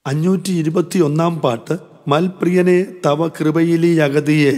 അഞ്ഞൂറ്റി ഇരുപത്തി ഒന്നാം പാട്ട് മൽപ്രിയനെ തവ കൃപയിലി അഗതിയെ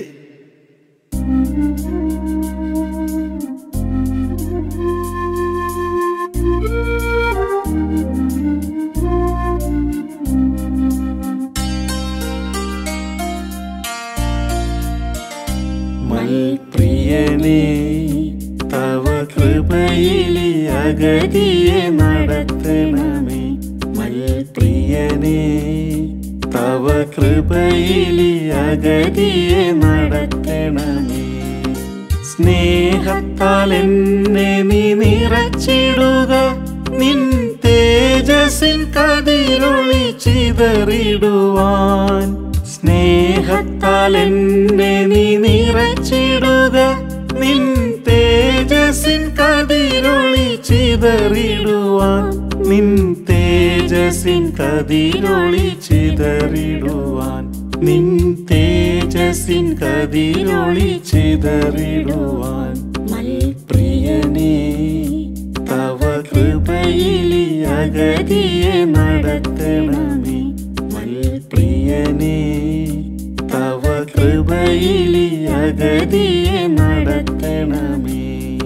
മൽപ്രിയനേ തവ കൃപയിലി അഗതിയെ നടത്തണമേ മൽപ്രിയനേ തവ കൃപയിലി അഗതിയെ നടത്തണമേ സ്നേഹത്താൽ എന്നെ നീ നിറച്ചിടുക നിൻ തേജസ്സിൻ കതിരൊളി ചിതറിടുവാൻ സ്നേഹത്താൽ എന്നെ നീ നിറച്ചിടുക നിൻ തേജസ്സിൻ കതിരൊളി ചിതറിടുവാൻ നിൻ തേജസ്സിൻ കതിരൊളി ചിതറിടുവാൻ നിൻ തേജസ്സിൻ കതിരൊളി ചിതറിടുവാൻ മൽപ്രിയനേ തവ കൃപയിലി അഗതിയെ നടത്തണമേ മൽപ്രിയനേ തവ കൃപയിലി അഗതിയെ നടത്തണമേ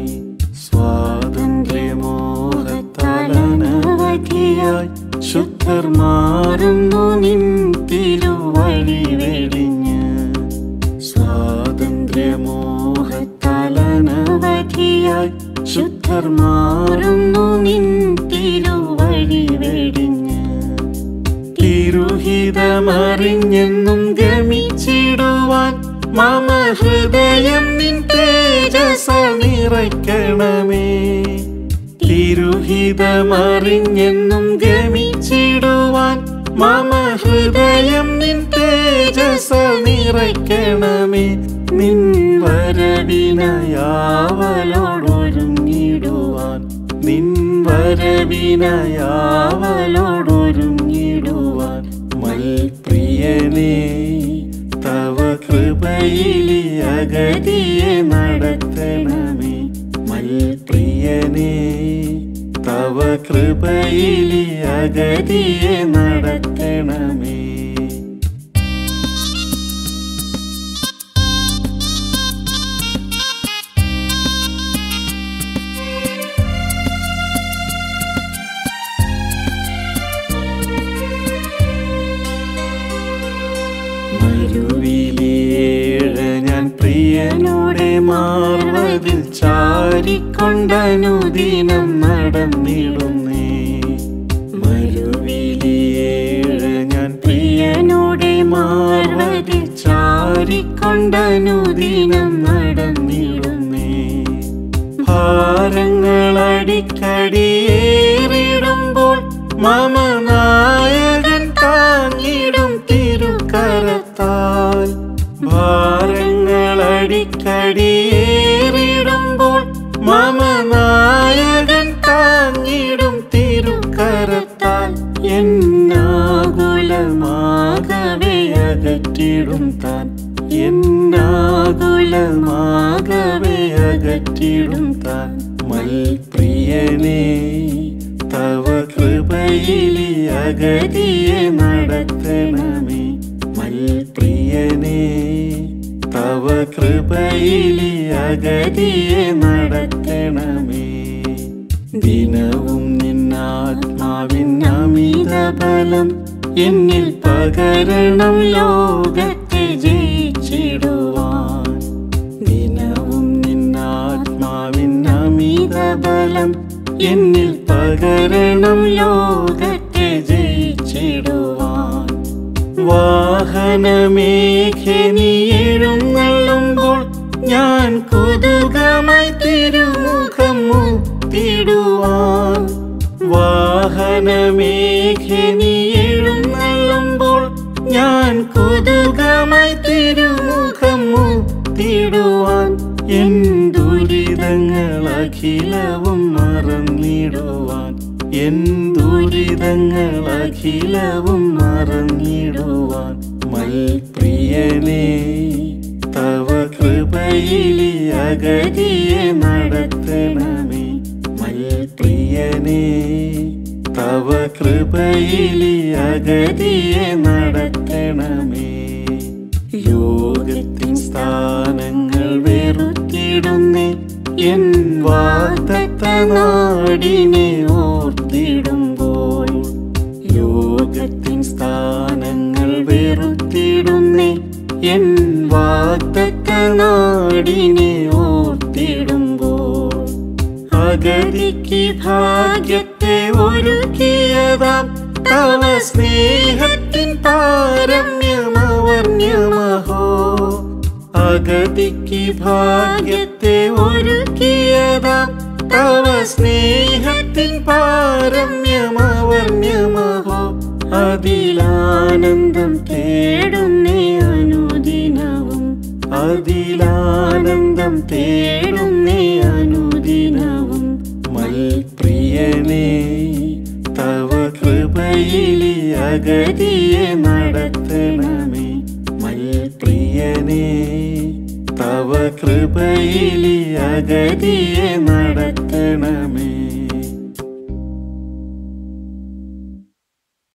സ്വാതന്ത്ര്യമോഹത്താലനവധിയായി ശുദ്ധർ മാറുന്നു നിൻ തിരുവഴി വെടിഞ്ഞ് സ്വാതന്ത്ര്യമോഹത്താലനവധിയായി ശുദ്ധർ മാറുന്നു നിൻ തിരുവഴി വെടിഞ്ഞ് തിരുഹിതമറിഞ്ഞെന്നും ഗമിച്ചിടുവാൻ മമ ഹൃദയം നിൻ തേജസ നിറയ്ക്കണമേ തിരുഹിതമറിഞ്ഞെന്നും ഗമിച്ചിടുവാൻ മമ ഹൃദയം നിൻ തേജസ നിറയ്ക്കണമേ നിൻ വരവിനയാവലോടൊരുങ്ങിടുവാൻ നിൻ വരവിനയാവലോടൊരുങ്ങിടുവാൻ മൽപ്രിയനേ തവ കൃപയിലി അഗതിയെ നടത്തണമേ മൽപ്രിയനേ തവ കൃപയിലി അഗതിയെ നടത്തണമേ മരുവിലേഴ ഞാൻ പ്രിയനോടെ മാർവതിൽ ചാരിക്കൊണ്ടനുദിനം നടന്നിടുന്നേ മരുവിലേഴ ഞാൻ പ്രിയനോടെ മാർവതിൽ ചാരിക്കൊണ്ടനുദിനം നടന്നിടുന്നേ ഭാരങ്ങളടിക്കടിയേറിടുമ്പോൾ മമ നായകൻ താങ്ങിടും തിരുക്കരത്താൽ ഭാരങ്ങളടിക്കടിയേറിടുമ്പോൾ മമ നായകൻ താങ്ങിടും തിരുക്കരത്താൽ എന്നാകുലമാകവേ അകറ്റിടും താൻ എന്നാകുലമാകവേ അകറ്റിടും താൻ മൽപ്രിയനേ തവ കൃപയിലി അഗതിയെ നടത്തണമേ മൽപ്രിയനേ തവ കൃപയിലി അഗതിയെ നടത്തണമേ ദിനവും നിന്നാത്മാവിൻ അമിത ബലം എന്നിൽ പകരണം ലോകത്തെ ജയിച്ചിടുവാൻ ദിനവും നിന്നാത്മാവിൻ അമിത ബലം എന്നിൽ പകരണം ലോകത്തെ ജയിച്ചിടുവാൻ വാഹനമേഘനി എഴുന്നള്ളുമ്പോൾ ഞാൻ കുതുകമായി തിരുമുഖം മുത്തിടുവാൻ വാഹനമേഘനി എഴുന്നള്ളുമ്പോൾ ഞാൻ കുതുകമായി തിരുമുഖം മുത്തിടുവാൻ എൻ ദുരിതങ്ങൾ അഖിലവും മറന്നിടുവാൻ എൻ ദുരിതങ്ങൾ അഖിലവും മറന്നിടുവാൻ മൽപ്രിയനേ തവ കൃപയിലി അഗതിയെ നടത്തണമേ മൽപ്രിയനേ തവ തവ കൃപയിലി അഗതിയെ നടത്തണമേ യോഗത്തിൻ സ്ഥാനങ്ങൾ വെറുത്തിടുന്നേ എൻ വാഗ്ദത്ത നാടിനെ ഓർത്തിടുമ്പോൾ യോഗത്തിൻ സ്ഥാനങ്ങൾ വെറുത്തിടുന്നേ എൻ വാഗ്ദത്ത നാടിനെ ഓർത്തിടുമ്പോൾ അഗതിക്ക് ഭാഗ്യത്തെ ഒരുക്കിയതാം തവ സ്നേഹത്തിൻ പാരമ്യമവർണ്യമഹോ അഗതിക്ക് ഭാഗ്യത്തെ ഒരുക്കിയതാം തവ സ്നേഹത്തിൻ പാരമ്യമവർണ്യമഹോ അതിലാനന്ദം തേടുന്നേ അനുദിനവും അതിലാനന്ദം തേടുന്നേ അനുദിനവും മൽപ്രിയനേ തവ കൃപയിലി അഗതിയെ നടത്തണമേ മൽപ്രിയനേ തവ കൃപയിലി അഗതിയെ നടത്തണമേ